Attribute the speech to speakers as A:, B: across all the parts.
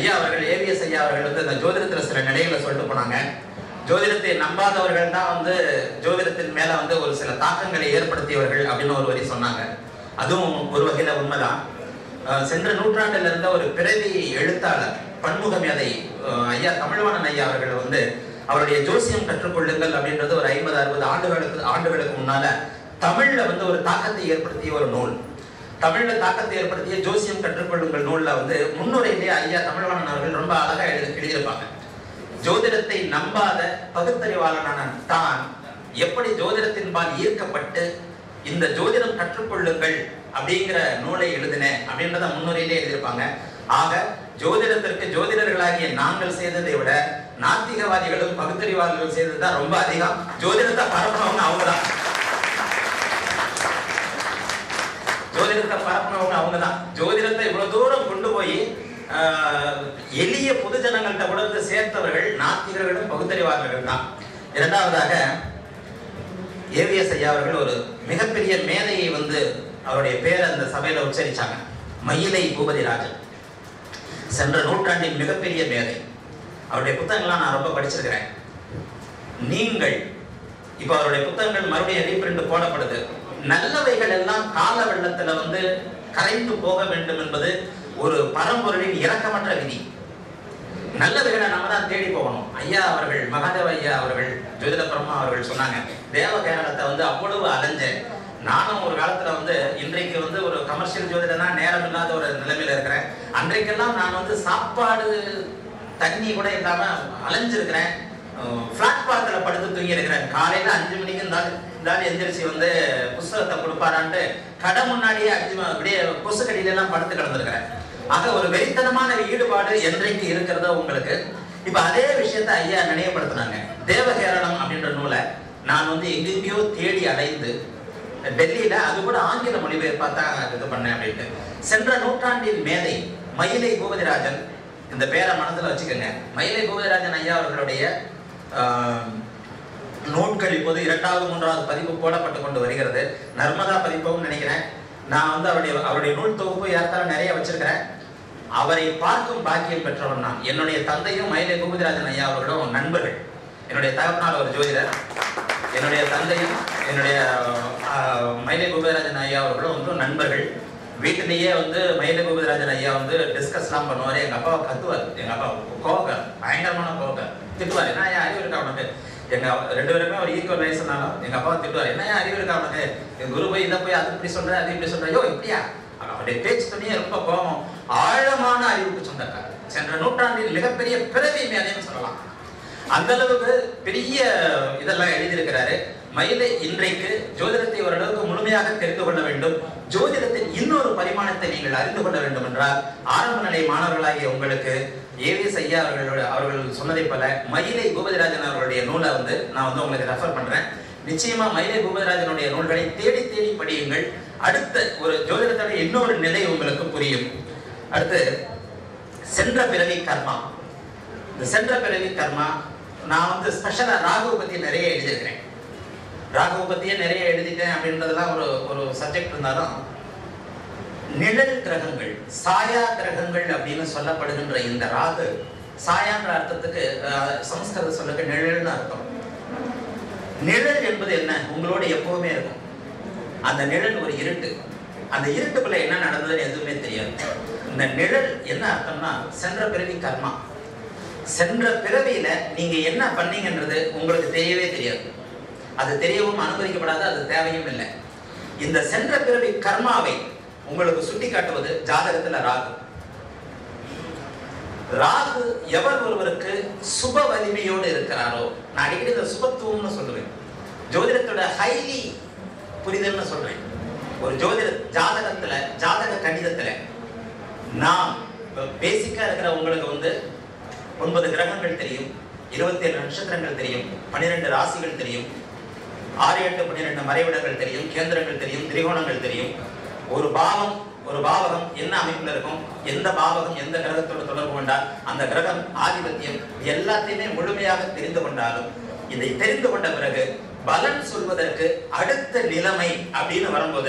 A: ஐயா அவர்கள் ஏவிஎஸ் ஐயா அவர்கள் வந்து இந்த ஜோதிடத்துல சில நிலைகளை சொல்லிட்டு போனாங்க ஜோதிடத்தை நம்பாதவர்கள் தான் வந்து ஜோதிடத்தின் மேல வந்து ஒரு சில தாக்கங்களை ஏற்படுத்தியவர்கள் அப்படின்னு ஒரு வரி சொன்னாங்க அதுவும் ஒரு வகையில உண்மைதான் அஹ் சென்ற நூற்றாண்டுல இருந்த ஒரு பிறவி எழுத்தாளர் பன்முக மேதை அஹ் ஐயா தமிழ்வாணன் ஐயா அவர்கள் வந்து அவருடைய ஜோசியம் கற்றுக்கொள்ளுங்கள் அப்படின்றது ஒரு ஐம்பது அறுபது ஆண்டுகளுக்கு ஆண்டுகளுக்கு முன்னால தமிழ்ல வந்து ஒரு தாக்கத்தை ஏற்படுத்திய ஒரு நூல் தமிழ்ல தாக்கத்தை ஏற்படுத்திய ஜோசியம் கற்றுக்கொள்ளுங்கள் நூல்ல வந்து முன்னுரையிலே ஐயா தமிழ்வாணன் அவர்கள் ரொம்ப அழகா எழுதி எழுதியிருப்பாங்க ஜோதிடத்தை நம்பாத பகுத்தறிவாளனான தான் எப்படி ஜோதிடத்தின்பால் ஈர்க்கப்பட்டு இந்த ஜோதிடம் கற்றுக்கொள்ளுங்கள் அப்படிங்கிற நூலை எழுதினேன் அப்படின்றத முன்னுரையிலே எழுதியிருப்பாங்க ஆக ஜோதிடத்திற்கு ஜோதிடர்களாகிய நாங்கள் செய்ததை விட நாத்திகவாதிகளும் பகுத்தறிவாதிகளும் செய்தது தான் ரொம்ப அதிகம் ஜோதிடத்தை பரப்புனவங்க அவங்க தான் ஜோதிடத்தை பரப்புனவங்க அவங்க தான் ஜோதிடத்தை இவ்வளவு தூரம் கொண்டு போய் ஆஹ், எளிய பொதுஜனங்கள்ட்ட கூட வந்து சேர்த்தவர்கள் நாத்திகர்களும் பகுத்தறிவாதிகள் தான் இரண்டாவதாக ஏவிஎஸ் ஐயா அவர்கள் ஒரு மிகப்பெரிய மேதையை வந்து அவருடைய பேரை அந்த சபையில உச்சரிச்சாங்க மயிலை பூபதி ராஜன் சென்ற நூற்றாண்டின் மிகப்பெரிய மேதை அவருடைய புத்தகங்கள்லாம் நான் ரொம்ப படிச்சிருக்கிறேன் நீங்கள் இப்ப அவருடைய புத்தகங்கள் மறுபடியும் ரீபிரிண்ட் போடப்படுது நல்லவைகள் எல்லாம் கால வெள்ளத்துல வந்து கரைந்து போக வேண்டும் என்பது ஒரு பரம்பொருளின் இரக்கமற்ற விதி நல்லவைகளை நம்ம தான் தேடி போகணும் ஐயா அவர்கள் மகாதேவ ஐயா அவர்கள் ஜோதிட பிரம்மா அவர்கள் சொன்னாங்க தேவ கேரளத்தை வந்து அவ்வளவு அலைஞ்சேன் நானும் ஒரு காலத்துல வந்து இன்றைக்கு வந்து ஒரு கமர்ஷியல் ஜோதிடனா நேரம் இல்லாத ஒரு நிலைமையில இருக்கிறேன் அன்றைக்கெல்லாம் நான் வந்து சாப்பாடு தண்ணி கூட இல்லாம அலைஞ்சிருக்கிறேன் பிளாட்பாரத்தில் படுத்து தூங்கி இருக்கிறேன் காலையில அஞ்சு மணிக்கு இருந்தாலும் இருந்தாலும் எந்திரிச்சு வந்து புஸ்தகத்தை கொடுப்பாரான்ட்டு கடை முன்னாடியே அஞ்சு ம- அப்படியே கொசுக்கடியில எல்லாம் படுத்து கிடந்திருக்கிறேன் ஆக ஒரு வெறித்தனமான ஈடுபாடு என்றைக்கு இருக்கிறதோ உங்களுக்கு இப்ப அதே விஷயத்த ஐயா நினைவுபடுத்தினாங்க தேவகேரளம் அப்படின்ற நூலை நான் வந்து எங்கெங்கேயோ தேடி அலைந்து டெல்லியில அது கூட ஆங்கில மொழிபெயர்ப்பா தான் இது பண்ணேன் அப்படின்ட்டு சென்ற நூற்றாண்டின் மேதை மயிலை பூபதிராஜன் இந்த பேரை மனசுல வச்சுக்கோங்க மயிலை பூபதிராஜன் ஐயா அவர்களுடைய ஆஹ், நூட்கள் இப்போது இரண்டாவது மூன்றாவது பதிப்பு போடப்பட்டு கொண்டு வருகிறது நர்மதா பதிப்பும் நினைக்கிறேன் நான் வந்து அவருடைய அவருடைய நூல் தொகுப்பு ஏற்கால நிறைய வச்சிருக்கிறேன் அவரை பார்க்கும் பாக்கியம் பெற்றவன் நான் என்னுடைய தந்தையும் மயிலை பூபதிராஜன் ஐயா அவர்களும் நண்பர்கள் என்னுடைய தகப்பனார் ஒரு ஜோதிடர் என்னுடைய தந்தையும் என்னுடைய ஆஹ், மயிலை பூபதிராஜன் ஐயா அவர்களும் வந்து நண்பர்கள் வீட்டிலேயே வந்து மயிலை பூபதிராஜன் ஐயா வந்து டிஸ்கஸ்லாம் பண்ணுவார் எங்க அப்பாவை கத்துவார் எங்க அப்பா கோவக்கார் பயங்கரமான கோவக்கார் திட்டுவார் என்ன ஐயா அறிவு இருக்கா உனக்கு எங்க அப்பா- ரெண்டு பேருமே ஒரு ஈக்குவல் வயசுனாலும் எங்க அப்பாவை திட்டுவார் என்ன ஐயா அறிவு இருக்கா உனக்கு என் குரு போய் இதை போய் அது இப்படி சொல்ற அது இப்படி சொல்ற ஐயோ இப்படியா அவருடைய பேச்சு துணியே ரொம்ப கோபம் ஆழமான அறிவுக்கு சொந்தக்காரர் சென்ற நூற்றாண்டில் மிகப்பெரிய பிறவி மேதைன்னு சொல்லலாம் அந்த அளவுக்கு பெரிய இதெல்லாம் எழுதியிருக்கிறாரு மயிலை இன்றைக்கு ஜோதிடத்தை ஓரளவுக்கு முழுமையாக தெரிந்து கொள்ள வேண்டும் ஜோதிடத்தின் இன்னொரு பரிமாணத்தை நீங்கள் அறிந்து கொள்ள வேண்டும் என்றால் ஆரம்ப நிலை மாணவர்களாகிய உங்களுக்கு ஏவிஎஸ் ஐயா அவர்களோட அவர்கள் சொன்னதைப் போல மயிலை பூபதிராஜன் அவர்களுடைய நூலை வந்து நான் வந்து உங்களுக்கு ரெஃபர் பண்றேன் நிச்சயமா மயிலை பூபதிராஜனுடைய நூல்களை தேடி தேடி படியுங்கள் அடுத்த ஒரு ஜோதிடத்தோட இன்னொரு நிலை உங்களுக்கு புரியும் அடுத்து சென்ற பிறவி கர்மா இந்த சென்ற பிறவி கர்மா நான் வந்து ஸ்பெஷலா ராகுவை பத்தி நிறைய எழுதியிருக்கிறேன் ராகுவை பத்தியே நிறைய எழுதிட்டேன் அப்படின்றதெல்லாம் ஒரு ஒரு சப்ஜெக்ட் இருந்தாலும் நிழல் கிரகங்கள் சாயா கிரகங்கள் அப்படின்னு சொல்லப்படுகின்ற இந்த ராகு சாயான்ற அர்த்தத்துக்கு அஹ், சமஸ்கிருத சொல்லுக்கு நிழல்னு அர்த்தம் நிழல் என்பது என்ன உங்களோட எப்பவுமே இருக்கும் அந்த நிழல் ஒரு இருட்டு அந்த இருட்டுக்குள்ள என்ன நடந்ததுன்னு எதுவுமே தெரியாது இந்த நிழல் என்ன அர்த்தம்னா சென்ற பிறவி கர்மா சென்ற பிறவியில நீங்க என்ன பண்ணீங்கன்றது உங்களுக்கு தெரியவே தெரியாது அது தெரியவும் அனுமதிக்கப்படாது அது தேவையும் இல்லை இந்த சென்ற பிறவி கர்மாவை உங்களுக்கு சுட்டி காட்டுவது ஜாதகத்துல ராகு ராகு எவர் ஒருவருக்கு சுப வலிமையோடு இருக்கிறாரோ நான் அடிக்கடி இந்த சுபத்துவம்னு சொல்லுவேன் ஜோதிடத்தோட ஹைலி புரிதல்னு சொல்றேன் ஒரு ஜோதிட ஜாதகத்துல ஜாதக கணிதத்துல நாம் பேசிக்கா இருக்கிற உங்களுக்கு வந்து ஒன்பது கிரகங்கள் தெரியும் இருபத்தி ஏழு நட்சத்திரங்கள் தெரியும் பன்னிரெண்டு ராசிகள் தெரியும் ஆறு எட்டு பன்னிரெண்டு மறைவிடங்கள் தெரியும் கேந்திரங்கள் தெரியும் திரிகோணங்கள் தெரியும் ஒரு பாவம் ஒரு பாவகம் என்ன அமைப்புல இருக்கும் எந்த பாவகம் எந்த கிரகத்தோடு தொடர்பு கொண்டால் அந்த கிரகம் ஆதிபத்தியம் இது எல்லாத்தையுமே முழுமையாக தெரிந்து கொண்டாலும் இதை தெரிந்து கொண்ட பிறகு பலன் சொல்வதற்கு அடுத்த நிலைமை அப்படின்னு வரும்போது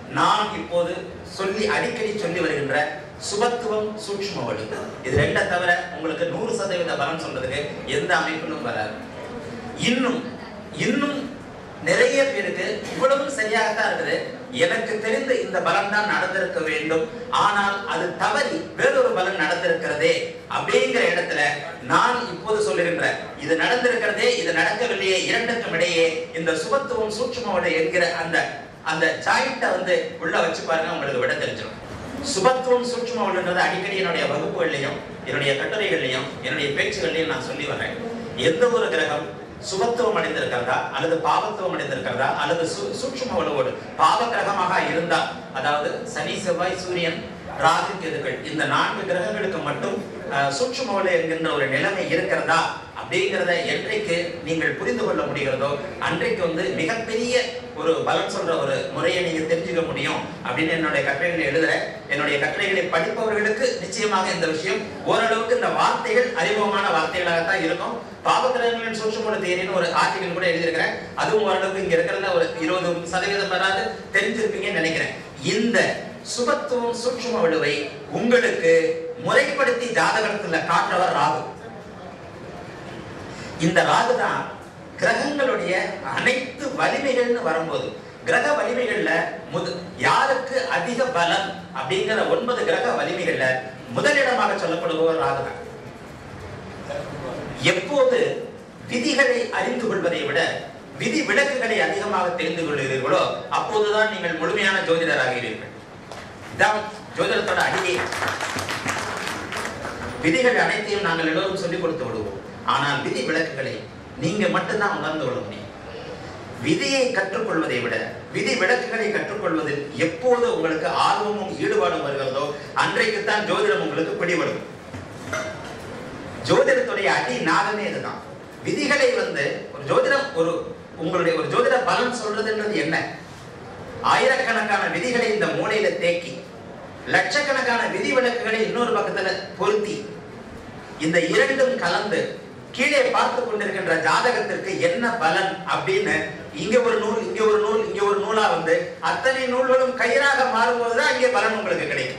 A: நான் இப்போது சொல்லி அடிக்கடி சொல்லி வருகின்ற சுபத்துவம் சூட்சும வலு இது ரெண்டை தவிர உங்களுக்கு நூறு சதவீத பலன் சொல்றதுக்கு எந்த அமைப்பிலும் வராது இன்னும் இன்னும் நிறைய பேருக்கு இவ்வளவும் சரியாகத்தான் இருக்குது எனக்கு தெரிந்த இந்த பலன் தான் நடந்திருக்க வேண்டும் ஆனால் அது தவறி வேறொரு பலன் நடந்திருக்கிறதே அப்படிங்கிற இடத்துல நான் இப்போது சொல்லுகின்ற இது நடந்திருக்கிறதே இது நடக்கவில்லையே இரண்டுக்கும் இடையே இந்த சுபத்துவம் சூட்சுமோட என்கிற அந்த அந்த ஜாயிண்ட்டை வந்து உள்ள வச்சு பாருங்க உங்களுக்கு விட தெரிஞ்சிடும் சுபத்துவம் சூட்சுமம்ன்றது அடிக்கடி என்னுடைய வகுப்புகள்லையும் என்னுடைய கட்டுரைகள்லையும் என்னுடைய பேச்சுகள்லையும் நான் சொல்லி வரேன் எந்த ஒரு கிரகம் சுபத்துவம் அடைந்திருக்கிறதா அல்லது பாவத்துவம் அடைந்திருக்கிறதா அல்லது சு- சூட்சும வலுவோடு பாவ கிரகமாக இருந்தா அதாவது சனி செவ்வாய் சூரியன் ராகு கேதுக்கள் இந்த நான்கு கிரகங்களுக்கு மட்டும் அஹ், சூட்சும வலு என்கின்ற ஒரு நிலைமை இருக்கிறதா அப்படிங்கிறத என்றைக்கு நீங்கள் புரிந்து கொள்ள முடிகிறதோ அன்றைக்கு வந்து மிகப்பெரிய ஒரு பலன் சொல்ற ஒரு முறையை நீங்க தெரிஞ்சுக்க முடியும் அப்படின்னு என்னுடைய கட்டுரைகளை எழுதுறேன் என்னுடைய கட்டுரைகளை படிப்பவர்களுக்கு நிச்சயமாக இந்த விஷயம் ஓரளவுக்கு இந்த வார்த்தைகள் அறிமுகமான வார்த்தைகளாகத்தான் இருக்கும் பாவகிரகங்களின் சூட்சுமோட தேரின்னு ஒரு ஆர்டிகல் கூட எழுதியிருக்கிறேன் அதுவும் ஓரளவுக்கு இங்க இருக்கிறதுல ஒரு இருபது சதவீதம் வராது தெரிஞ்சிருப்பீங்கன்னு நினைக்கிறேன் இந்த சுபத்துவம் சூட்சும வலுவை உங்களுக்கு முறைப்படுத்தி ஜாதகத்துல காட்டுறவர் ராகு இந்த ராகு தான் கிரகங்களுடைய அனைத்து வலிமைகள்னு வரும்போது கிரக வலிமைகள்ல முத யாருக்கு அதிக பலம் அப்படிங்கிற ஒன்பது கிரக வலிமைகள்ல முதலிடமாக சொல்லப்படுபவர் ராகு தான் எப்போது விதிகளை அறிந்து கொள்வதை விட விதி விலக்குகளை அதிகமாக தெரிந்து கொள்கிறீர்களோ அப்போதுதான் நீங்கள் முழுமையான ஜோதிடர் ஆகிறீர்கள் இதான் ஜோதிடத்தோட அடியே விதிகள் அனைத்தையும் நாங்கள் எல்லோரும் சொல்லிக் கொடுத்து விடுவோம் ஆனால் விதி விலக்குகளை நீங்க மட்டும்தான் உணர்ந்து கொள்ள முடியும் விதியை கற்றுக்கொள்வதை விட விதி விலக்குகளை கற்றுக்கொள்வதில் எப்போது உங்களுக்கு ஆர்வமும் ஈடுபாடும் வருகிறதோ அன்றைக்குத்தான் ஜோதிடம் உங்களுக்கு பிடிபடும் ஜோதிடத்துடைய அடி நாகமே இதுதான் விதிகளை வந்து ஒரு ஜோதிடம் ஒரு உங்களுடைய ஒரு ஜோதிட பலன் சொல்றதுன்றது என்ன ஆயிரக்கணக்கான விதிகளை இந்த மூலையில தேக்கி லட்சக்கணக்கான விதி விலக்குகளை இன்னொரு பக்கத்துல பொருத்தி இந்த இரண்டும் கலந்து கீழே பார்த்து கொண்டிருக்கின்ற ஜாதகத்திற்கு என்ன பலன் அப்படின்னு இங்க ஒரு நூல் இங்க ஒரு நூல் இங்க ஒரு நூலா வந்து அத்தனை நூல்களும் கயிறாக மாறும்போதுதான் இங்கே பலன் உங்களுக்கு கிடைக்கும்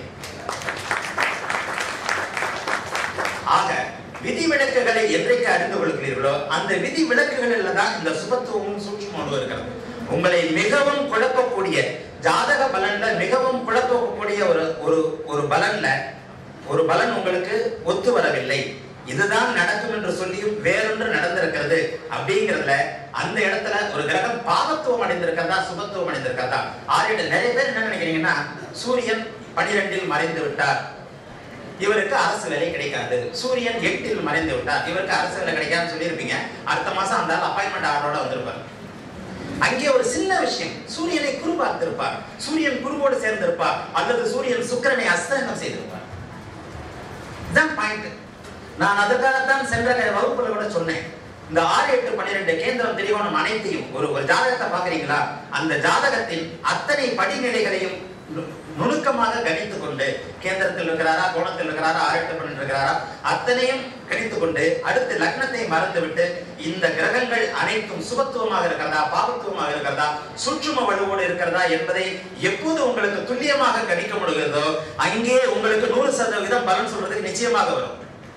A: ஆக விதி விலக்குகளை என்றைக்கு அறிந்து கொள்கிறீர்களோ அந்த விதி விலக்குகளில் தான் இந்த சுபத்துவமும் சூட்சுமமும் இருக்கிறது உங்களை மிகவும் குழப்பக்கூடிய ஜாதக பலன்ல மிகவும் குழப்பக்கூடிய ஒரு ஒரு ஒரு பலன்ல ஒரு பலன் உங்களுக்கு ஒத்து வரவில்லை இதுதான் நடக்கும் என்று சொல்லியும் வேறொன்று நடந்திருக்கிறது அப்படிங்கிறதுல அந்த இடத்துல ஒரு கிரகம் பாவத்துவம் அடைந்திருக்கிறதா சுபத்துவம் அடைந்திருக்கிறதா ஆறு நிறைய பேர் என்ன நினைக்கிறீங்கன்னா சூரியன் பனிரெண்டில் மறைந்து விட்டார் இவருக்கு அரசு வேலை கிடைக்காது சூரியன் எட்டில் மறைந்து விட்டார் இவருக்கு அரசு வேலை கிடைக்காதுன்னு சொல்லியிருப்பீங்க அடுத்த மாசம் அந்த அப்பாயின்மெண்ட் ஆர்டரோட வந்திருப்பார் அங்கே ஒரு சின்ன விஷயம் சூரியனை குரு பார்த்திருப்பார் சூரியன் குருவோடு சேர்ந்திருப்பார் அல்லது சூரியன் சுக்கிரனை அஸ்தங்கம் செய்திருப்பார் இதுதான் பாயிண்ட் நான் அதற்காகத்தான் சென்ற வகுப்புல கூட சொன்னேன் இந்த ஆறு எட்டு பன்னிரெண்டு கேந்திரம் திரிகோணம் அனைத்தையும் ஒரு ஒரு ஜாதகத்தை பாக்குறீங்களா அந்த ஜாதகத்தின் அத்தனை படிநிலைகளையும் நு- நுணுக்கமாக கணித்துக் கொண்டு கேந்திரத்தில் இருக்கிறாரா கோணத்தில் இருக்கிறாரா ஆறு எட்டு பன்னெண்டு இருக்கிறாரா அத்தனையும் கணித்துக் கொண்டு அடுத்து லக்னத்தை மறந்துவிட்டு இந்த கிரகங்கள் அனைத்தும் சுபத்துவமாக இருக்கிறதா பாவத்துவமாக இருக்கிறதா சூட்சும வலுவோடு இருக்கிறதா என்பதை எப்போது உங்களுக்கு துல்லியமாக கணிக்க முடிகிறதோ அங்கே உங்களுக்கு நூறு சதவீதம் பலன் சொல்றதுக்கு நிச்சயமாக வரும்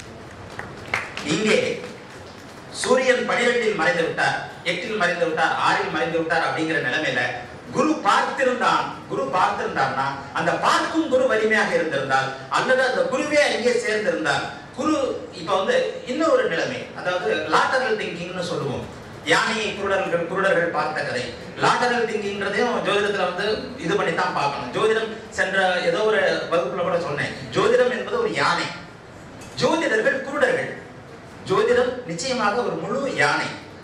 A: இங்கே சூரியன் பனிரெண்டில் மறைந்து விட்டார் எட்டில் மறைந்து விட்டார் ஆறில் மறைந்து விட்டார் அப்படிங்கிற நிலைமையில குரு பார்த்திருந்தான் குரு பார்த்திருந்தார்னா அந்த பார்க்கும் குரு வலிமையாக இருந்திருந்தால் அல்லது அந்த குருவே அங்கே சேர்ந்திருந்தால் குரு இப்ப வந்து இன்னொரு நிலைமை அதாவது லாட்டரல் திங்கிங்னு சொல்லுவோம் யானையை குருடர்கள் குருடர்கள் பார்த்த கதை லாட்டரல் திங்கிங்கிறதையும் ஜோதிடத்துல வந்து இது பண்ணி தான் பார்க்கணும் ஜோதிடம் சென்ற ஏதோ ஒரு வகுப்புல கூட சொன்னேன் ஜோதிடம் என்பது ஒரு யானை ஜோதிடர்கள் குருடர்கள் ஜோதிடம் நிச்சயமாக ஒரு முழு யானை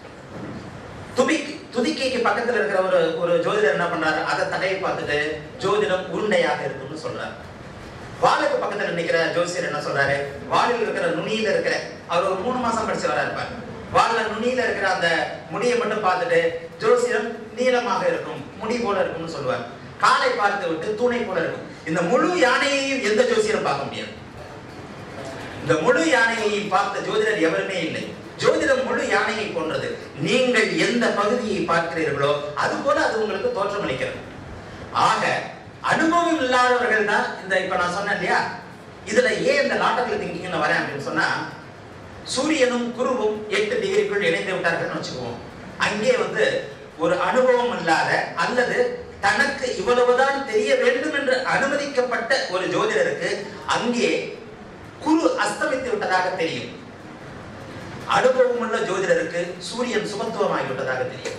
A: துபி துதிக்கைக்கு பக்கத்துல இருக்கிற ஒரு ஒரு ஜோதிடர் என்ன பண்றாரு அதை தடையை பார்த்துட்டு ஜோதிடம் உருண்டையாக இருக்கும்னு சொல்றாரு வாளுக்கு பக்கத்துல நிக்கிற ஜோசியர் என்ன சொல்றாரு வாளில் இருக்கிற நுனியில இருக்கிற அவர் ஒரு மூணு மாசம் படிச்சு வரா இருப்பார் வாள்ல நுனியில இருக்கிற அந்த முடியை மட்டும் பார்த்துட்டு ஜோசியம் நீளமாக இருக்கும் முடி போல இருக்கும்னு சொல்லுவார் காலை பார்த்து விட்டு தூணை போல இருக்கும் இந்த முழு யானையையும் எந்த ஜோசியரும் பார்க்க முடியாது இந்த முழு யானையை பார்த்த ஜோதிடர் எவருமே இல்லை ஜோதிடம் முழு யானையை போன்றது நீங்கள் எந்த பகுதியை பார்க்கிறீர்களோ அது போல அது உங்களுக்கு தோற்றமளிக்கிறது ஆக அனுபவம் இல்லாதவர்கள் தான் இந்த இப்ப நான் சொன்னேன் இல்லையா இதுல ஏன் இந்த லாட்டரில் திங்கிங்ல வரேன் அப்படின்னு சொன்னா சூரியனும் குருவும் எட்டு டிகிரிக்குள் இணைந்து விட்டார்கள்னு வச்சுக்குவோம் அங்கே வந்து ஒரு அனுபவம் இல்லாத அல்லது தனக்கு இவ்வளவுதான் தெரிய வேண்டும் என்று அனுமதிக்கப்பட்ட ஒரு ஜோதிடருக்கு அங்கே குரு அஸ்தமித்து விட்டதாக தெரியும் அனுபவம் உள்ள ஜோதிடருக்கு சூரியன் சுபத்துவமாகி விட்டதாக தெரியும்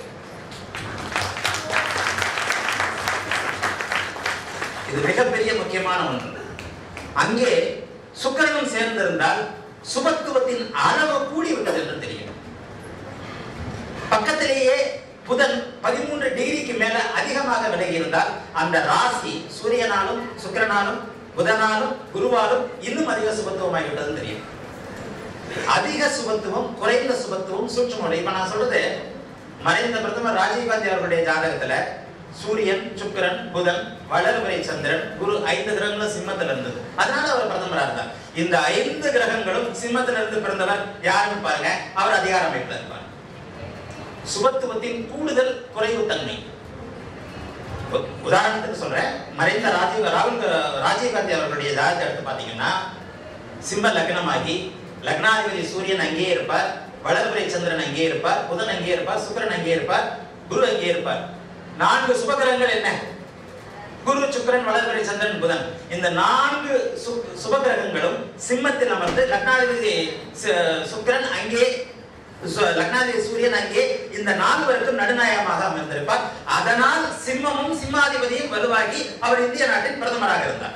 A: இது மிகப்பெரிய முக்கியமான ஒன்று அங்கே சுக்கிரனும் சேர்ந்திருந்தால் சுபத்துவத்தின் அளவு கூடி விட்டது என்று தெரியும் பக்கத்திலேயே புதன் பதிமூன்று டிகிரிக்கு மேல அதிகமாக விலகி இருந்தால் அந்த ராசி சூரியனாலும் சுக்கிரனாலும் புதனாலும் குருவாலும் இன்னும் அதிக சுபத்துவமாகிவிட்டதுன்னு தெரியும் அதிக சுபத்துவம் குறைந்த சுபத்துவம் சூட்சமோட இப்ப நான் சொல்றது மறைந்த பிரதமர் ராஜீவ்காந்தி அவர்களுடைய ஜாதகத்துல சூரியன் சுக்கிரன் புதன் வளர்வரை சந்திரன் குரு ஐந்து கிரகங்களும் சிம்மத்துல இருந்தது அதனால அவர் பிரதமரா இருந்தார் இந்த ஐந்து கிரகங்களும் சிம்மத்துல இருந்து பிறந்தவர் யாருன்னு பாருங்க அவர் அதிகார அமைப்புல இருப்பார் சுபத்துவத்தின் கூடுதல் குறைவு தன்மை உ- உதாரணத்துக்கு சொல்றேன் மறைந்த ராஜீவ் ராகுல் கா- ராஜீவ்காந்தி அவர்களுடைய ஜாதகத்தை எடுத்து பாத்தீங்கன்னா சிம்ம லக்னமாகி லக்னாதிபதி சூரியன் அங்கேயே இருப்பார் வளர்பிறை சந்திரன் அங்கேயே இருப்பார் புதன் அங்கேயே இருப்பார் சுக்கிரன் அங்கேயே இருப்பார் குரு அங்கேயே இருப்பார் நான்கு சுபகிரகங்கள் என்ன குரு சுக்கிரன் வளர்பிறை சந்திரன் புதன் இந்த நான்கு சு- சுபகிரகங்களும் சிம்மத்தில் அமர்ந்து லக்னாதிபதி சு- சுக்கிரன் அங்கே சு- லக்னாதிபதி சூரியன் அங்கே இந்த நால்வருக்கும் நடுநாயகமாக அமர்ந்திருப்பார் அதனால் சிம்மமும் சிம்மாதிபதியும் வலுவாகி அவர் இந்திய நாட்டின் பிரதமராக இருந்தார்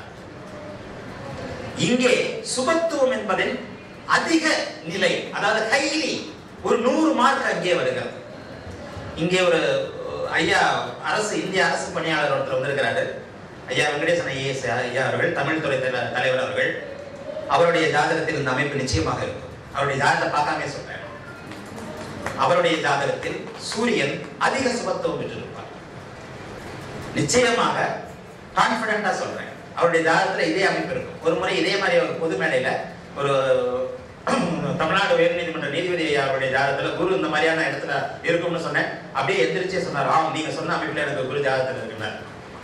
A: இங்கே சுபத்துவம் என்பதின் அதிக நிலை அதாவது ஹைலி ஒரு நூறு மார்க் அங்கே வருகிறது இங்கே ஒரு அஹ், ஐயா அரசு இந்திய அரசு பணியாளர் ஒருத்தர் வந்திருக்கிறாரு ஐயா வெங்கடேசன் ஐஏஎஸ் ஐயா அவர்கள் தமிழ் துறை தல- தலைவர் அவர்கள் அவருடைய ஜாதகத்தில் இந்த அமைப்பு நிச்சயமாக இருக்கும் அவருடைய ஜாதகத்தை பார்க்காமே சொல்றேன் அவருடைய ஜாதகத்தில் சூரியன் அதிக சுபத்துவம் பெற்றிருப்பார் நிச்சயமாக கான்பிடண்டா சொல்றேன் அவருடைய ஜாதகத்துல இதே அமைப்பு இருக்கும் ஒரு முறை இதே மாதிரி ஒரு பொது மேடையில ஒரு தமிழ்நாடு உயர்நீதிமன்ற நீதிபதி அவருடைய ஜாதகத்துல குரு இந்த மாதிரியான இடத்துல இருக்கும்னு சொன்னேன் அப்படியே எந்திரிச்சே சொன்னார் ஆம் நீங்க சொன்ன அமைப்புல எனக்கு குரு ஜாதகத்துல இருக்குன்னார்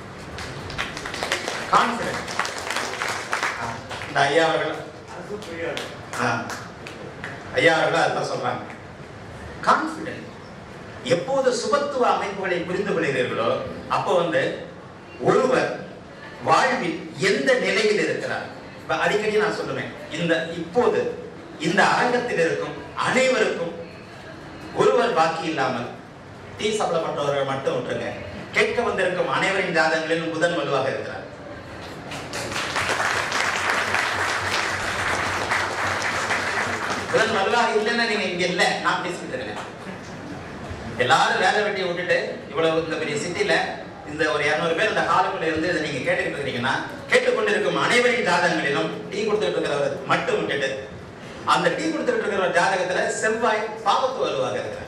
A: கான்பிடன்ட் இந்த ஐயா அவர்கள் ஆ. ஐயா அவர்கள் அதுதான் சொல்றாங்க கான்பிடன்ட் எப்போது சுபத்துவ அமைப்புகளை புரிந்து கொள்கிறீர்களோ அப்போ வந்து ஒருவர் வாழ்வில் எந்த நிலையில் இருக்கிறார் இப்ப அடிக்கடி நான் சொல்லுவேன் இந்த இப்போது இந்த அரங்கத்தில் இருக்கும் அனைவருக்கும் ஒருவர் பாக்கி இல்லாமல் டீ சாப்பிடப்பட்டவர்கள் மட்டும் விட்டுருங்க கேட்க வந்திருக்கும் அனைவரின் ஜாதகங்களிலும் புதன் வலுவாக இருக்கிறார் புதன் வலுவாக இல்லைன்னா நீங்க இங்க இல்ல நான் பேசிக்கிட்டு இருக்கேன் எல்லாரும் வேலை வெட்டியை விட்டுட்டு இவ்வளவு இந்த பெரிய சிட்டில இந்த ஒரு இருநூறு பேர் இந்த ஹாலுக்குள்ள இருந்து இதை நீங்க கேட்டுக்கிட்டு இருக்கீங்கன்னா கேட்டுக்கொண்டிருக்கும் அனைவரின் ஜாதகங்களிலும் டீ கொடுத்துட்டு இருக்கிறவர் மட்டும் விட்டுட்டு அந்த டீ கொடுத்துட்டு இருக்கிற ஜாதகத்துல செவ்வாய் பாவத்து வருவாக இருக்கிறார்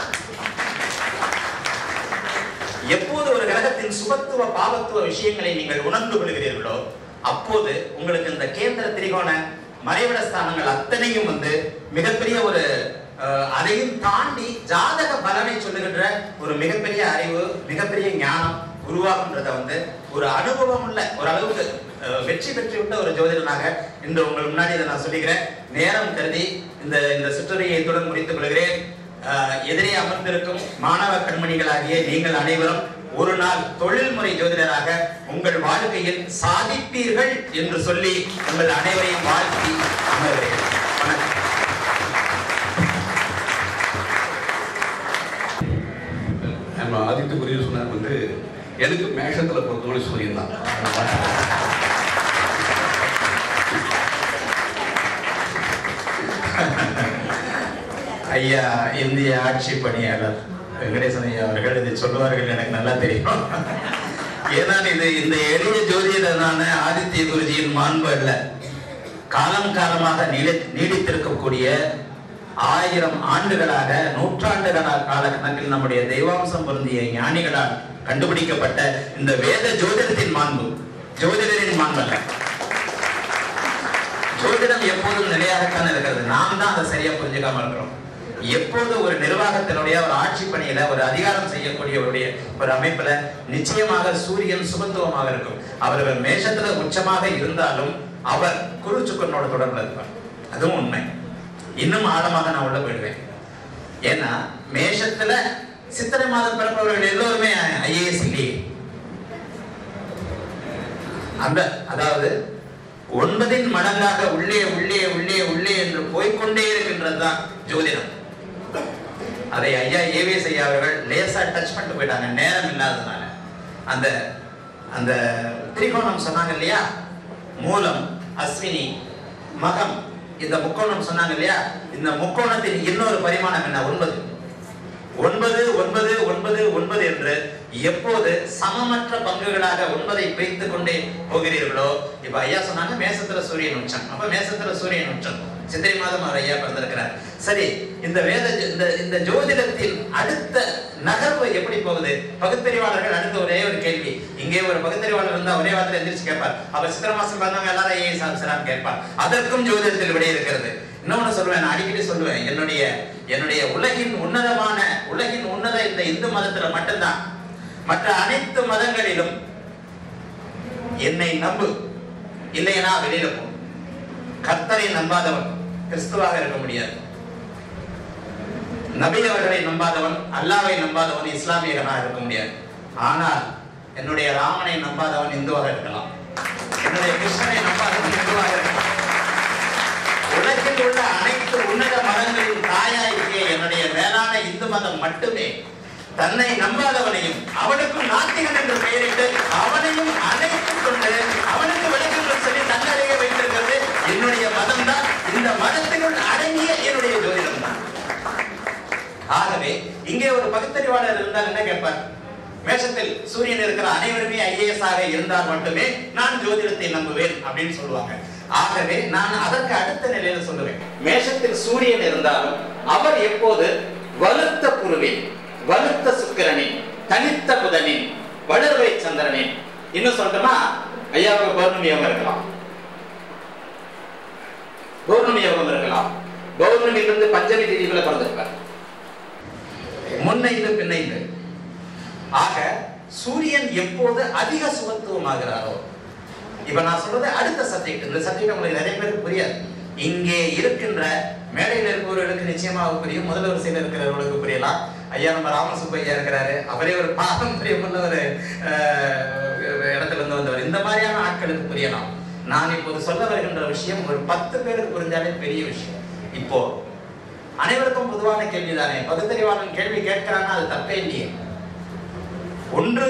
A: எப்போது ஒரு கிரகத்தின் சுபத்துவ பாவத்துவ விஷயங்களை நீங்கள் உணர்ந்து கொள்கிறீர்களோ அப்போது உங்களுக்கு இந்த கேந்திர திரிகோண மறைவிட ஸ்தானங்கள் அத்தனையும் வந்து மிகப்பெரிய ஒரு அஹ், அதையும் தாண்டி ஜாதக பலனை சொல்லுகின்ற ஒரு மிகப்பெரிய அறிவு மிகப்பெரிய ஞானம் உருவாகுன்றத வந்து ஒரு அனுபவம் உள்ள ஒரு அளவுக்கு அஹ், வெற்றி பெற்று விட்ட ஒரு ஜோதிடனாக இன்று உங்கள் முன்னாடி இதை நான் சொல்லிக்கிறேன் நேரம் கருதி இந்த இந்த சிற்றுரையை இத்துடன் முடித்துக் கொள்கிறேன் அஹ், எதிரே அமர்ந்திருக்கும் மாணவ கண்மணிகளாகிய நீங்கள் அனைவரும் ஒரு நாள் தொழில்முறை ஜோதிடராக உங்கள் வாழ்க்கையில் சாதிப்பீர்கள் என்று சொல்லி உங்கள் அனைவரையும் வாழ்த்தி அமர்கிறேன் வணக்கம்
B: நம்ம ஆதித்ய குரியர் சொன்னார் வந்து எனக்கு மேஷத்துல பொறுத்தவரை சூரியன் தான்
A: ஐயா இந்திய ஆட்சி பணியாளர் வெங்கடேசன் ஐயா அவர்கள் இதை சொல்லுவார்கள் எனக்கு நல்லா தெரியும் ஏன்னா இது இந்த எளிய ஜோதிடரான ஆதித்ய குருஜியின் மாண்பு அல்ல காலம் காலமாக நீடி நீடித்திருக்கக்கூடிய ஆயிரம் ஆண்டுகளாக நூற்றாண்டுகளாக கால கணக்கில் நம்முடைய தெய்வாம்சம் பொருந்திய ஞானிகளால் கண்டுபிடிக்கப்பட்ட இந்த வேத ஜோதிடத்தின் மாண்பு ஜோதிடரின் மாண்பு அல்ல ஜோதிடம் எப்போதும் நிலையாகத்தான் இருக்கிறது நாம் தான் அதை சரியா புரிஞ்சுக்காம இருக்கிறோம் எப்போது ஒரு நிர்வாகத்தினுடைய ஒரு ஆட்சி பணியில ஒரு அதிகாரம் செய்யக்கூடியவருடைய ஒரு அமைப்புல நிச்சயமாக சூரியன் சுபத்துவமாக இருக்கும் அவர்கள் மேஷத்துல உச்சமாக இருந்தாலும் அவர் குரு சுக்கரனோட தொடர்புல இருப்பார் அதுவும் உண்மை இன்னும் ஆழமாக நான் உள்ள போயிடுவேன் ஏன்னா மேஷத்துல சித்திரை மாதம் பிறப்பவர்கள் எல்லோருமே ஐஏஎஸ் இல்லையே அந்த அதாவது ஒன்பதின் மடங்காக உள்ளே உள்ளே உள்ளே உள்ளே என்று போய்க்கொண்டே இருக்கின்றது தான் ஜோதிடம் அதை ஐயா ஏவிஎஸ் ஐயா அவர்கள் லேசா டச் பண்ணிட்டு போயிட்டாங்க நேரம் இல்லாததுனால அந்த அந்த திரிகோணம் சொன்னாங்க இல்லையா மூலம் அஸ்வினி மகம் இந்த முக்கோணம் சொன்னாங்க இல்லையா இந்த முக்கோணத்தின் இன்னொரு பரிமாணம் என்ன ஒன்பது ஒன்பது ஒன்பது ஒன்பது ஒன்பது என்று எப்போது சமமற்ற பங்குகளாக ஒன்பதை பிரித்துக் கொண்டே போகிறீர்களோ இப்ப ஐயா சொன்னாங்க மேசத்துல சூரியன் உச்சம் அப்ப மேசத்துல சூரியன் உச்சம் சித்திரை மாதம் அவர் ஐயா பிறந்திருக்கிறார் சரி இந்த வேத இந்த இந்த ஜோதிடத்தில் அடுத்த நகர்வு எப்படி போகுது பகுத்தறிவாளர்கள் அடுத்த ஒரே ஒரு கேள்வி இங்கே ஒரு பகுத்தறிவாளர் இருந்தா ஒரே வாரத்தில் எந்திரிச்சு கேட்பார் அவர் சித்திரை மாசம் பிறந்தவங்க எல்லாரும் ஏன் சாப்பிச்சான்னு கேட்பார் அதற்கும் ஜோதிடத்தில் விடை இருக்கிறது இன்னொன்னு சொல்லுவேன் நான் அடிக்கடி சொல்லுவேன் என்னுடைய என்னுடைய உலகின் உன்னதமான உலகின் உன்னத இந்த இந்து மதத்துல மட்டும்தான் மற்ற அனைத்து மதங்களிலும் என்னை நம்பு இல்லைனா வெளியில போ கர்த்தரை நம்பாதவன் கிறிஸ்துவாக இருக்க முடியாது நபி அவர்களை நம்பாதவன் அல்லாவை நம்பாதவன் இஸ்லாமியர்களாக இருக்க முடியாது ஆனால் என்னுடைய ராமனை நம்பாதவன் இந்துவாக இருக்கலாம் என்னுடைய கிருஷ்ணனை நம்பாதவன் இந்துவாக இருக்கலாம் உலகில் உள்ள அனைத்து உன்னத மதங்களின் தாயாயிருக்கே என்னுடைய மேலான இந்து மதம் மட்டுமே தன்னை நம்பாதவனையும் அவனுக்கும் நாத்திகன் என்று பெயரிட்டு அவனையும் அழைத்துக் கொண்டு அவனுக்கு விளக்கங்கள் சொல்லி தன்னடைய வைத்திருக்கிறது என்னுடைய மதம் தான் இந்த மதத்தினுள் அடங்கிய என்னுடைய ஜோதிடம் தான் ஆகவே இங்கே ஒரு பகுத்தறிவாளர் இருந்தால் என்ன கேட்பார் மேஷத்தில் சூரியன் இருக்கிற அனைவருமே ஐஏஎஸ் ஆக இருந்தால் மட்டுமே நான் ஜோதிடத்தை நம்புவேன் அப்படின்னு சொல்லுவாங்க ஆகவே நான் அதற்கு அடுத்த நிலையில சொல்லுவேன் மேஷத்தில் சூரியன் இருந்தாலும் அவர் எப்போது வலுத்த குருவின் வலுத்த சுக்கிரனின் தனித்த புதனின் வளர்வை சந்திரனின் இன்னும் சொல்லணுமா ஐயாவுக்கு பௌர்ணமி யோகம் இருக்கலாம் பௌர்ணமி யோகம் இருக்கலாம் பௌர்ணமியிலிருந்து பஞ்சமி தேதிக்குள்ள பிறந்திருப்பார் முன்னைந்து பின்னைந்து ஆக சூரியன் எப்போது அதிக சுபத்துவமாகிறாரோ இப்ப நான் சொல்றது அடுத்த சப்ஜெக்ட் இந்த சப்ஜெக்ட் உங்களுக்கு நிறைய பேருக்கு புரியாது இங்கே இருக்கின்ற மேடையில் இருப்பவர்களுக்கு நிச்சயமாக புரியும் முதல் வரிசையில் இருக்கிறவர்களுக்கு புரியலாம் ஐயா நம்ம ராமசுப்பு ஐயா இருக்கிறாரு அவரே ஒரு பாரம்பரியம் உள்ள ஒரு அஹ், இடத்துல இருந்து வந்தவர் இந்த மாதிரியான ஆட்களுக்கு புரியலாம் நான் இப்போது சொல்ல வருகின்ற விஷயம் ஒரு பத்து பேருக்கு புரிஞ்சாலே பெரிய விஷயம் இப்போ அனைவருக்கும் பொதுவான கேள்விதானே பகுத்தறிவாளன் கேள்வி கேட்கிறான்னா அது தப்பே இல்லையே ஒன்று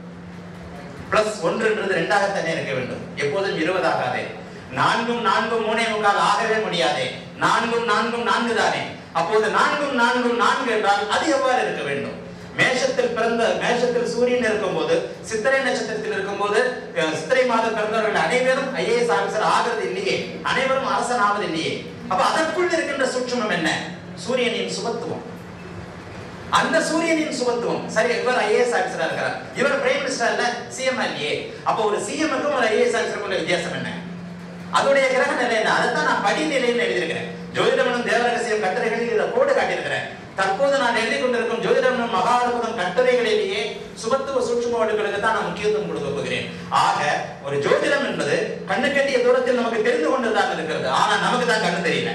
A: பிளஸ் ஒன்றுன்றது ரெண்டாகத்தானே இருக்க வேண்டும் எப்போதும் இருபதாகாதே நான்கும் நான்கும் மூணே முக்கால் ஆகவே முடியாதே நான்கும் நான்கும் நான்கு தானே அப்போது நான்கும் நான்கும் நான்கு என்றால் அது எவ்வாறு இருக்க வேண்டும் மேஷத்தில் பிறந்த மேஷத்தில் சூரியன் இருக்கும்போது சித்திரை நட்சத்திரத்தில் இருக்கும்போது அஹ், சித்திரை மாதம் பிறந்தவர்கள் அனைவரும் ஐஏஎஸ் ஆபீசர் ஆகிறது இல்லையே அனைவரும் அரசன் ஆவது இல்லையே அப்ப அதற்குள் இருக்கின்ற சூட்சுமம் என்ன சூரியனின் சுபத்துவம் அந்த சூரியனின் சுபத்துவம் சரி இவர் ஐஏஎஸ் ஆபீசரா இருக்கிறார் இவர் பிரைம் மினிஸ்டர் இல்ல சிஎம் இல்லையே அப்போ ஒரு சிஎம்க்கும் ஒரு ஐஏஎஸ் ஆபீசருக்கும் உள்ள வித்தியாசம் என்ன அதோடைய கிரக நிலை என்ன அதைத்தான் நான் படிநிலைன்னு எழுதியிருக்கிறேன் ஜோதிடமனும் தேவரகசியம் கட்டுரைகளில் இதை கோடு காட்டியிருக்கிறேன் தற்போது நான் எழுதி கொண்டிருக்கும் ஜோதிடமனும் மகாபாரதம் கட்டுரைகளிலேயே சுபத்துவ சூட்சும வடுகளுக்கு தான் நான் முக்கியத்துவம் கொடுக்க போகிறேன் ஆக ஒரு ஜோதிடம் என்பது கண்ணு கட்டிய தூரத்தில் நமக்கு தெரிந்து கொண்டுதான் இருக்கிறது ஆனா நமக்கு தான் கண்ணு தெரியல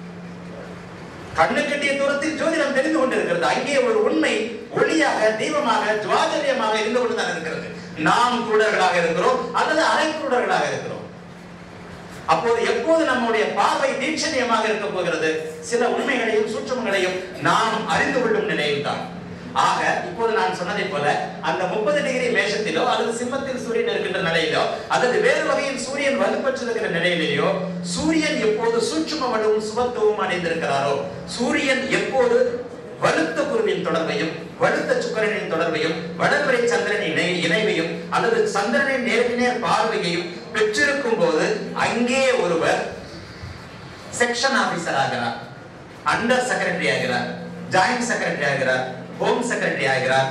A: கண்ணு கட்டிய தூரத்தில் ஜோதிடம் தெரிந்து கொண்டிருக்கிறது அங்கே ஒரு உண்மை ஒளியாக தீபமாக ஜுவாஜல்யமாக இருந்து கொண்டுதான் இருக்கிறது நாம் குருடர்களாக இருக்கிறோம் அல்லது அரை குருடர்களாக இருக்கிறோம் அப்போது எப்போது நம்முடைய பார்வை தீட்சணியமாக இருக்க போகிறது சில உண்மைகளையும் சூட்சமங்களையும் நாம் அறிந்து கொள்ளும் நிலையில் தான் ஆக இப்போது நான் சொன்னதை போல அந்த முப்பது டிகிரி மேஷத்திலோ அல்லது சிம்மத்தில் சூரியன் இருக்கின்ற நிலையிலோ அல்லது வேறு வகையில் சூரியன் வலுப்பற்றிருக்கிற நிலையிலேயோ சூரியன் எப்போது சூட்சும வலுவும் சுபத்துவம் அடைந்திருக்கிறாரோ சூரியன் எப்போது வலுத்த குருவின் தொடர்பையும் வலுத்த சுக்கரனின் தொடர்பையும் வளர்வரை சந்திரனின் இணை இணைவையும் அல்லது சந்திரனின் நேருக்கு நேர் பார்வையையும் பெற்றிருக்கும் போது அங்கே ஒருவர் செக்ஷன் ஆபீசர் ஆகிறார் அண்டர் செக்ரட்டரி ஆகிறார் ஜாயிண்ட் செக்ரட்டரி ஆகிறார் ஹோம் செக்ரட்டரி ஆகிறார்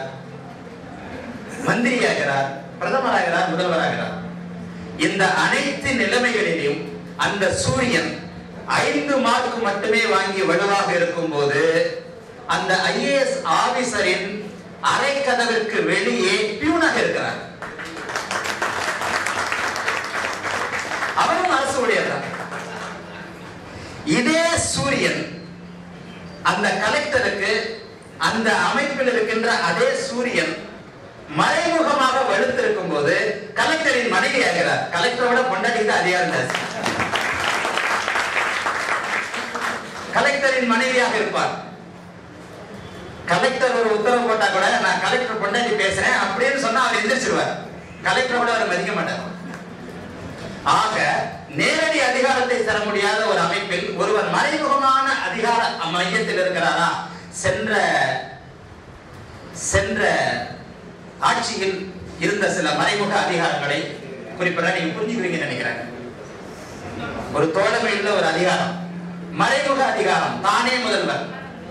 A: மந்திரி ஆகிறார் பிரதமர் ஆகிறார் முதல்வர் ஆகிறார் இந்த அனைத்து நிலைமைகளிலும் அந்த சூரியன் ஐந்து மார்க் மட்டுமே வாங்கி வலுவாக இருக்கும் போது அந்த ஐஏஎஸ் ஆபீசரின் அரை கதவிற்கு வெளியே பியூனாக இருக்கிறார் அவரும் அரசு ஊழியர்தான் இதே சூரியன் அந்த கலெக்டருக்கு அந்த அமைப்பில் இருக்கின்ற அதே சூரியன் மறைமுகமாக வலுத்திருக்கும் போது கலெக்டரின் மனைவி ஆகிறார் கலெக்டரோட பொண்டாட்டி தான் அதிகாரம் ஜாஸ்தி கலெக்டரின் மனைவியாக இருப்பார் கலெக்டர் ஒரு உத்தரவு போட்டா கூட நான் கலெக்டர் பொண்டாட்டி பேசுறேன் அப்படின்னு சொன்னா அவர் எந்திரிச்சிருவார் கலெக்டரோட அவர் மதிக்க மாட்டார் ஆக நேரடி அதிகாரத்தை தர முடியாத ஒரு அமைப்பில் ஒருவர் மறைமுகமான அதிகார மையத்தில் இருக்கிறாரா சென்ற சென்ற ஆட்சியில் இருந்த சில மறைமுக அதிகாரங்களை குறிப்பிட நீங்க புரிஞ்சுக்குவீங்கன்னு நினைக்கிறேன் ஒரு தோழமையுள்ள ஒரு அதிகாரம் மறைமுக அதிகாரம் தானே முதல்வர்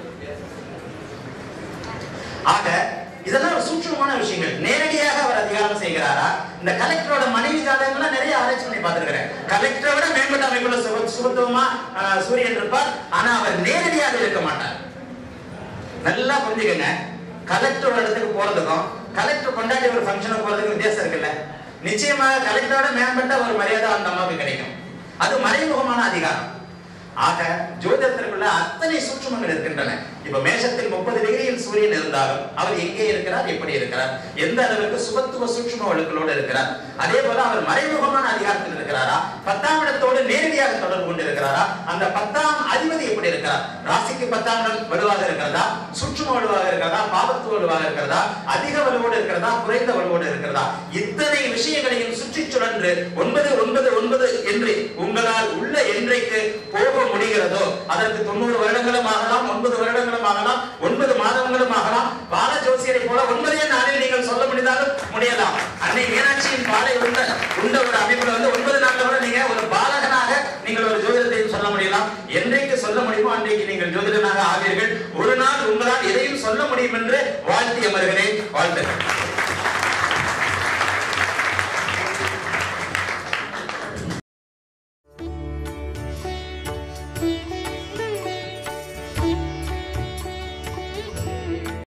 A: ஆக இதெல்லாம் ஒரு சூட்சமான விஷயங்கள் நேரடியாக அவர் அதிகாரம் செய்கிறாரா இந்த கலெக்டரோட மனைவி ஜாதகங்கள்லாம் நிறைய ஆராய்ச்சி பண்ணி பார்த்திருக்கிறேன் கலெக்டரை விட மேம்பட்ட அமைப்புல சுப சுபத்துவமா ஆஹ், சூரியன் இருப்பார் ஆனா அவர் நேரடியாக இருக்க மாட்டார் நல்லா புரிஞ்சுக்கங்க கலெக்டரோட இடத்துக்கு போறதுக்கும் கலெக்டர் கொண்டாடி ஒரு ஃபங்க்ஷனுக்கு போறதுக்கும் வித்தியாசம் இருக்குல்ல நிச்சயமாக கலெக்டரோட மேம்பட்ட ஒரு மரியாதை அந்த அம்மாவுக்கு கிடைக்கும் அது மறைமுகமான அதிகாரம் ஆக ஜோதிடத்திற்குள்ள அத்தனை சூட்சுமங்கள் இருக்கின்றன இப்ப மேஷத்தில் முப்பது டிகிரியில் சூரியன் இருந்தாலும் அவர் எங்கே இருக்கிறார் எப்படி இருக்கிறார் எந்த அளவுக்கு சுபத்துவ சூட்சும ஒழுக்களோடு இருக்கிறார் அதே போல அவர் மறைமுகமான அதிகாரத்தில் இருக்கிறாரா பத்தாம் இடத்தோடு நேரடியாக தொடர்பு கொண்டு இருக்கிறாரா அந்த பத்தாம் அதிபதி எப்படி இருக்கிறார் ராசிக்கு பத்தாம் இடம் வலுவாக இருக்கிறதா சூட்சும வலுவாக இருக்கிறதா பாபத்துவ வலுவாக இருக்கிறதா அதிக வலுவோடு இருக்கிறதா குறைந்த வலுவோடு இருக்கிறதா இத்தனை விஷயங்களையும் சுற்றி சுழன்று ஒன்பது ஒன்பது ஒன்பது என்று உங்களால் உள்ள என்றைக்கு போக முடிகிறதோ அதற்கு தொண்ணூறு வருடங்களும் ஆகலாம் ஒன்பது வருடங்களும் ஆகலாம் ஒன்பது மாதங்களும் ஆகலாம் பால ஜோசியரை போல ஒன்பதே நாளில் நீங்கள் சொல்ல முடிந்தாலும் முடியலாம் அன்னை மீனாட்சியின் பாலை உண்ட உண்ட ஒரு அமைப்புல வந்து ஒன்பது நாள்ல கூட நீங்க ஒரு பாலகனாக நீங்கள் ஒரு ஜோதிடத்தையும் சொல்ல முடியலாம் என்றைக்கு சொல்ல முடியுமோ அன்றைக்கு நீங்கள் ஜோதிடனாக ஆவீர்கள் ஒரு நாள் உங்களால் எதையும் சொல்ல முடியும் என்று வாழ்த்தி அமர்கிறேன் வாழ்த்துக்கள்